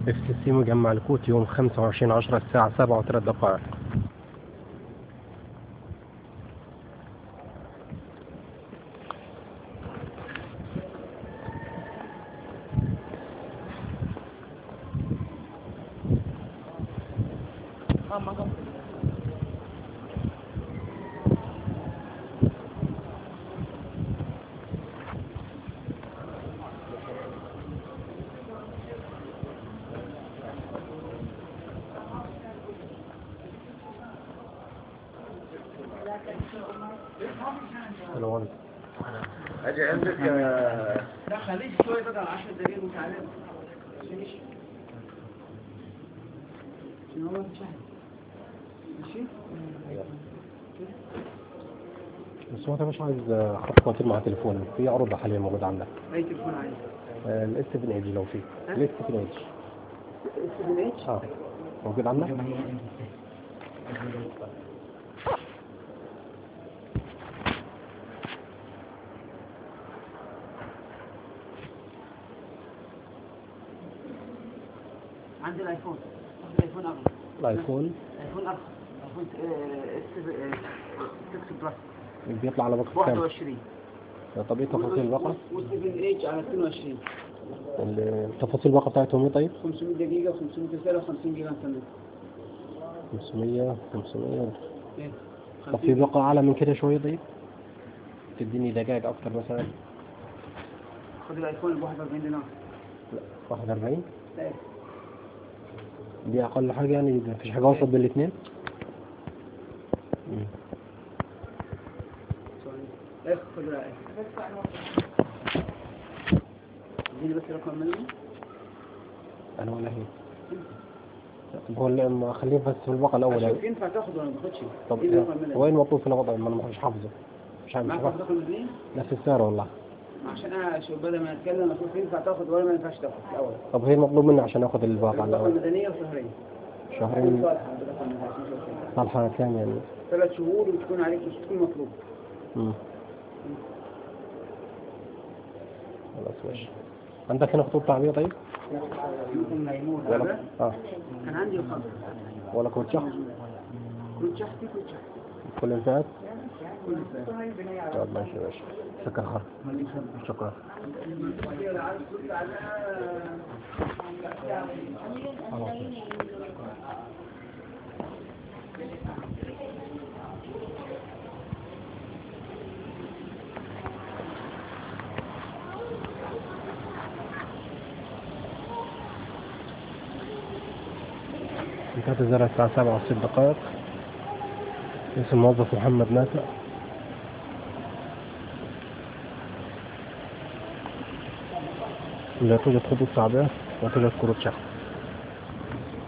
اف سي سي مجمع الكوت يوم 25 10 الساعة 7 و3 دقائق السلام عليكم اجي عندك آه، لا خليك شوي بقى 10 دقايق وتعالى ماشي شنو هو شهر ماشي بس هو انت مش عايز خط فواتير مع تليفون في عروض حاليا موجودة عندك اي تليفون عايز الاس 7 ايدج لو في الاس 7 ايدج 7 اتش اه موجود عندك عندي الايفون الايفون اغلى الايفون الايفون ارخص ايفون اس 6 بلس بيطلع على باقة كام 21 طب ايه تفاصيل الباقة و 7 اتش على 22 ال- تفاصيل الباقة بتاعتهم ايه طيب 500 دقيقة و500 رسالة و50 جيجا انترنت 500 500 ايه طب في باقة اعلى من كده شوية طيب تديني دقائق اكتر مثلا خد الايفون ب 41 دينار 41 ايه دي اقل حاجة يعني مفيش حاجة وسط بين الاثنين سوري ايه خد الايفون اديني بس رقم منه انا ولا هي طب هو اللي- ما خليه بس في الباقة الاول يعني اشوف ينفع تاخد ولا ما تاخدش طب اديني رقم منه وين مطلوب في الوضع ما انا مش حافظه مش عارف مش معك حافظ رقم الاثنين نفس السعر والله عشان انا اشوف بدل ما اتكلم اشوف ينفع تاخد ولا ما ينفعش تاخد الاول طب هي مطلوب مني عشان اخد الباقة الرقم الاول المدنيه وشهرين شهرين صالحه بالرقم المدني عشان نشوف كده. صالحة كام يعني ثلاث شهور وتكون عليك مش تكون مطلوب مم. خلاص ماشي عندك هنا خطوط تعبية طيب؟ ممكن ميمون ولا هذا اه كان عندي الخمس ولا كود شخص كل شحتي كل شحتي كل الفئات؟ كل سنه طب ماشي ماشي شكرا خير شكرا خلاص ماشي. انتهت الزرع الساعة سبعة وست دقائق اسم الموظف محمد نافع لا توجد خطوط صعبة لا توجد كروت شخص